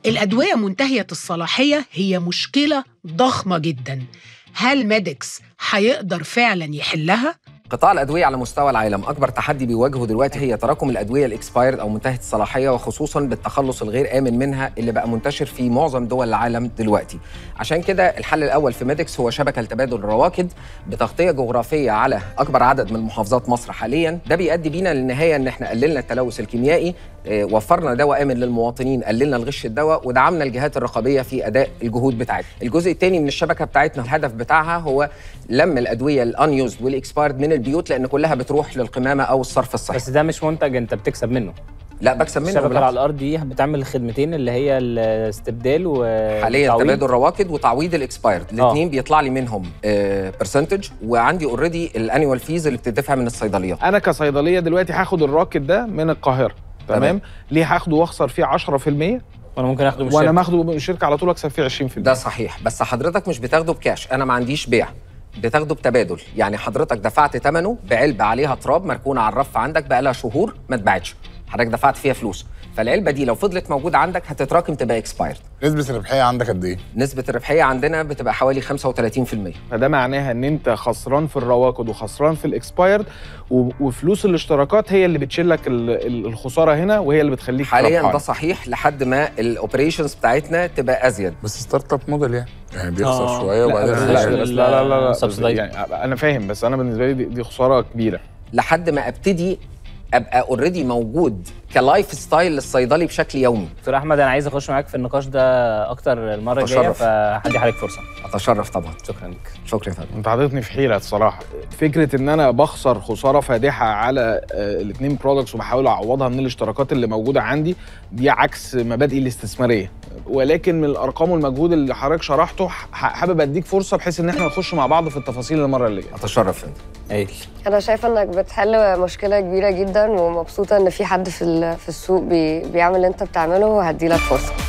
الأدوية منتهية الصلاحية هي مشكلة ضخمة جدا هل ميديكس هيقدر فعلا يحلها؟ قطاع الادويه على مستوى العالم اكبر تحدي بيواجهه دلوقتي هي تراكم الادويه الاكسبايرد او منتهيه الصلاحيه وخصوصا بالتخلص الغير امن منها اللي بقى منتشر في معظم دول العالم دلوقتي عشان كده الحل الاول في ميديكس هو شبكه لتبادل الرواكد بتغطيه جغرافيه على اكبر عدد من محافظات مصر حاليا ده بيؤدي بينا للنهايه ان احنا قللنا التلوث الكيميائي آه، وفرنا دواء امن للمواطنين قللنا الغش الدواء ودعمنا الجهات الرقابيه في اداء الجهود بتاعتنا الجزء الثاني من الشبكه بتاعتنا الهدف بتاعها هو لم الادويه الانيوزد والاكسبايرد من البيوت لان كلها بتروح للقمامه او الصرف الصحي بس ده مش منتج انت بتكسب منه لا بكسب منه الشبكه اللي على بالعكس. الارض دي بتعمل الخدمتين اللي هي الاستبدال و حاليا والتعويض. تبادل رواكد وتعويض الاكسبايرد الاثنين بيطلع لي منهم برسنتج وعندي اوريدي الانيوال فيز اللي بتدفع من الصيدليات انا كصيدليه دلوقتي هاخد الراكد ده من القاهره تمام, تمام. ليه هاخده واخسر فيه 10% وانا ممكن اخده من وانا الشركة. ماخده من الشركه على طول اكسب فيه 20% ده صحيح بس حضرتك مش بتاخده بكاش انا ما عنديش بيع بتاخده بتبادل يعني حضرتك دفعت ثمنه بعلبه عليها تراب مركونه على الرف عندك بقى لها شهور ما اتباعتش حضرتك دفعت فيها فلوس فالعلبه دي لو فضلت موجوده عندك هتتراكم تبقى اكسبايرد نسبة الربحية عندك قد ايه؟ نسبه الربحيه عندنا بتبقى حوالي 35% فده معناها ان انت خسران في الرواكد وخسران في الاكسبايرد و- وفلوس الاشتراكات هي اللي بتشيل لك ال- ال- الخساره هنا وهي اللي بتخليك حاليا ربحان. ده صحيح لحد ما الاوبريشنز بتاعتنا تبقى ازيد بس ستارت اب موديل يعني يعني بيخسر آه. شوية لا وبعدين بس لا، لا, يخسر. بس لا لا لا, لا subsidized. يعني انا فاهم بس انا بالنسبه لي دي, دي خساره كبيره لحد ما ابتدي ابقى اوريدي موجود كلايف ستايل للصيدلي بشكل يومي دكتور احمد انا عايز اخش معاك في النقاش ده اكتر المره الجايه تشرف. فهدي حضرتك فرصه اتشرف طبعا شكرا لك شكرا يا فندم انت حاططني في حيره الصراحه فكره ان انا بخسر خساره فادحه على الاثنين برودكتس وبحاول اعوضها من الاشتراكات اللي موجوده عندي دي عكس مبادئي الاستثماريه ولكن من الارقام والمجهود اللي حضرتك شرحته ح- حابب اديك فرصه بحيث ان احنا نخش مع بعض في التفاصيل المره اللي جايه اتشرف يا فندم ايل انا شايفه انك بتحل مشكله كبيره جدا ومبسوطه ان في حد في ال- في السوق بي بيعمل اللي انت بتعمله وهدي لك فرصه